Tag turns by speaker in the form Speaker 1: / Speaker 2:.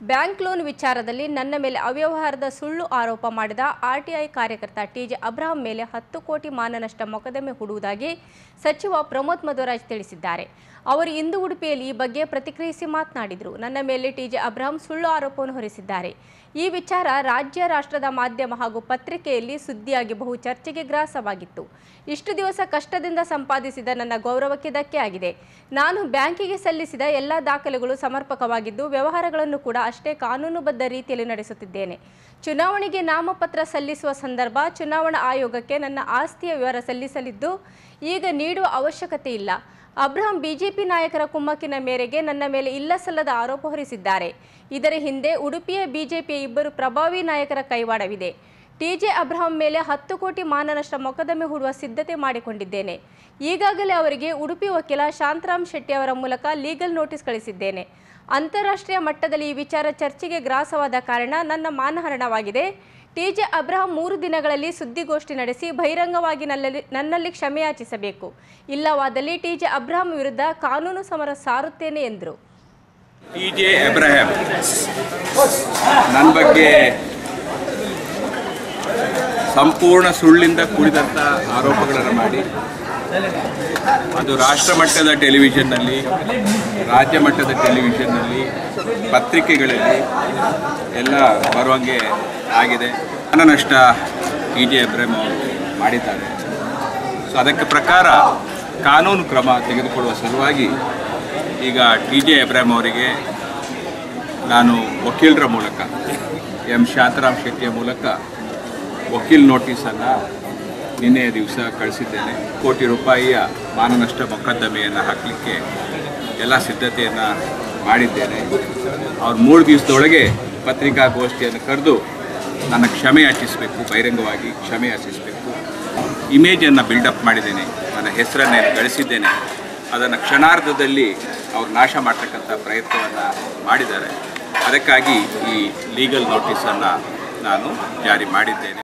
Speaker 1: bank loan ವಿಚಾರದಲ್ಲಿ ನನ್ನ ಮೇಲೆ ಅವ್ಯವಹಾರದ ಸುಳ್ಳು ಆರೋಪ ಮಾಡಿದ ಆರ್ಟಿಐ ಕಾರ್ಯಕರ್ತ ಟಿಜೆ ಅಬ್ರಹಾಂ ಮೇಲೆ ಹತ್ತು ಕೋಟಿ ಮಾನನಷ್ಟ ಮೊಕದ್ದಮೆ ಹೂಡುವುದಾಗಿ ಸಚಿವ ಪ್ರಮೋದ್ ಮಧ್ವರಾಜ್ ತಿಳಿಸಿದ್ದಾರೆ ಅವರು ಇಂದು ಉಡುಪಿಯಲ್ಲಿ ಈ ಬಗ್ಗೆ ಪ್ರತಿಕ್ರಿಯಿಸಿ ಮಾತನಾಡಿದರು ನನ್ನ ಮೇಲೆ ಟಿಜೆ ಅಬ್ರಹಾಂ ಸುಳ್ಳು ಆರೋಪವನ್ನು ಹೊರಿಸಿದ್ದಾರೆ ಈ ವಿಚಾರ ರಾಜ್ಯ ರಾಷ್ಟ್ರದ ಮಾಧ್ಯಮ ಹಾಗೂ ಪತ್ರಿಕೆಯಲ್ಲಿ ಸುದ್ದಿಯಾಗಿ ಬಹು ಚರ್ಚೆಗೆ ಗ್ರಾಸವಾಗಿತ್ತು ಇಷ್ಟು ದಿವಸ ಕಷ್ಟದಿಂದ ಸಂಪಾದಿಸಿದ ನನ್ನ ಗೌರವಕ್ಕೆ ಧಕ್ಕೆ ಆಗಿದೆ ನಾನು ಬ್ಯಾಂಕಿಗೆ ಸಲ್ಲಿಸಿದ ಎಲ್ಲ ದಾಖಲೆಗಳು ಸಮರ್ಪಕವಾಗಿದ್ದು ವ್ಯವಹಾರಗಳನ್ನು ಕೂಡ ಅಷ್ಟೇ ಕಾನೂನುಬದ್ಧ ರೀತಿಯಲ್ಲಿ ನಡೆಸುತ್ತಿದ್ದೇನೆ ಚುನಾವಣೆಗೆ ನಾಮಪತ್ರ ಸಲ್ಲಿಸುವ ಸಂದರ್ಭ ಚುನಾವಣಾ ಆಯೋಗಕ್ಕೆ ನನ್ನ ಆಸ್ತಿಯ ವಿವರ ಸಲ್ಲಿಸಲಿದ್ದು ಈಗ ನೀಡುವ ಅವಶ್ಯಕತೆ ಇಲ್ಲ ಅಬ್ರಹಾಂ ಬಿಜೆಪಿ ನಾಯಕರ ಕುಮ್ಮಕ್ಕಿನ ಮೇರೆಗೆ ನನ್ನ ಮೇಲೆ ಇಲ್ಲಸಲ್ಲದ ಆರೋಪ ಹೊರಿಸಿದ್ದಾರೆ ಇದರ ಹಿಂದೆ ಉಡುಪಿಯ ಬಿಜೆಪಿಯ ಇಬ್ಬರು ಪ್ರಭಾವಿ ನಾಯಕರ ಕೈವಾಡವಿದೆ ಟಿಜೆ ಅಬ್ರಹಾಂ ಮೇಲೆ ಹತ್ತು ಕೋಟಿ ಮಾನನಷ್ಟ ಮೊಕದ್ದಮೆ ಹೂಡುವ ಸಿದ್ಧತೆ ಮಾಡಿಕೊಂಡಿದ್ದೇನೆ ಈಗಾಗಲೇ ಅವರಿಗೆ ಉಡುಪಿ ವಕೀಲ ಶಾಂತರಾಮ್ ಶೆಟ್ಟಿ ಅವರ ಮೂಲಕ ಲೀಗಲ್ ನೋಟಿಸ್ ಕಳಿಸಿದ್ದೇನೆ ಅಂತಾರಾಷ್ಟ್ರೀಯ ಮಟ್ಟದಲ್ಲಿ ಈ ವಿಚಾರ ಚರ್ಚೆಗೆ ಗ್ರಾಸವಾದ ಕಾರಣ ನನ್ನ ಮಾನಹರಣವಾಗಿದೆ ಟಿಜೆ ಅಬ್ರಹಾಂ ಮೂರು ದಿನಗಳಲ್ಲಿ ಸುದ್ದಿಗೋಷ್ಠಿ ನಡೆಸಿ ಬಹಿರಂಗವಾಗಿ ನನ್ನಲ್ಲಿ ನನ್ನಲ್ಲಿ ಕ್ಷಮೆಯಾಚಿಸಬೇಕು ಇಲ್ಲವಾದಲ್ಲಿ ಟಿಜೆ ಅಬ್ರಹಾಂ ವಿರುದ್ಧ ಕಾನೂನು ಸಮರ ಸಾರುತ್ತೇನೆ ಎಂದರು
Speaker 2: ಟಿ ಜೆ ಎಬ್ರಹಾಂ ನನ್ನ ಬಗ್ಗೆ ಸಂಪೂರ್ಣ ಸುಳ್ಳಿಂದ ಕೂಡಿದಂಥ ಆರೋಪಗಳನ್ನು ಮಾಡಿ ಅದು ರಾಷ್ಟ್ರ ಮಟ್ಟದ ಟೆಲಿವಿಷನ್ನಲ್ಲಿ ರಾಜ್ಯ ಮಟ್ಟದ ಟೆಲಿವಿಷನ್ನಲ್ಲಿ ಪತ್ರಿಕೆಗಳಲ್ಲಿ ಎಲ್ಲ ಬರುವಂಗೆ ಆಗಿದೆ ನಷ್ಟ ಟಿ ಜೆ ಎಬ್ರಹಾಂ ಅವರು ಮಾಡಿದ್ದಾರೆ ಸೊ ಅದಕ್ಕೆ ಪ್ರಕಾರ ಕಾನೂನು ಕ್ರಮ ತೆಗೆದುಕೊಳ್ಳುವ ಸಲುವಾಗಿ ಈಗ ಟಿ ಜೆ ಎಬ್ರಾಹಿಂ ಅವರಿಗೆ ನಾನು ವಕೀಲರ ಮೂಲಕ ಎಂ ಶಾಂತರಾಮ್ ಶೆಟ್ಟಿಯ ಮೂಲಕ ವಕೀಲ್ ನೋಟಿಸನ್ನು ನಿನ್ನೆಯ ದಿವಸ ಕಳಿಸಿದ್ದೇನೆ ಕೋಟಿ ರೂಪಾಯಿಯ ಮಾನನಷ್ಟ ಮೊಕದ್ದಮೆಯನ್ನು ಹಾಕಲಿಕ್ಕೆ ಎಲ್ಲ ಸಿದ್ಧತೆಯನ್ನು ಮಾಡಿದ್ದೇನೆ ಅವ್ರು ಮೂರು ದಿವಸದೊಳಗೆ ಪತ್ರಿಕಾಗೋಷ್ಠಿಯನ್ನು ಕರೆದು ನನ್ನ ಕ್ಷಮೆ ಯಾಚಿಸಬೇಕು ಬಹಿರಂಗವಾಗಿ ಕ್ಷಮೆ ಯಾಚಿಸಬೇಕು ಇಮೇಜನ್ನು ಬಿಲ್ಡಪ್ ಮಾಡಿದ್ದೇನೆ ನನ್ನ ಹೆಸರನ್ನು ಗಳಿಸಿದ್ದೇನೆ ಅದನ್ನು ಕ್ಷಣಾರ್ಧದಲ್ಲಿ ಅವ್ರು ನಾಶ ಮಾಡ್ತಕ್ಕಂಥ ಪ್ರಯತ್ನವನ್ನು ಮಾಡಿದ್ದಾರೆ ಅದಕ್ಕಾಗಿ ಈ ಲೀಗಲ್ ನೋಟಿಸನ್ನು ನಾನು ಜಾರಿ ಮಾಡಿದ್ದೇನೆ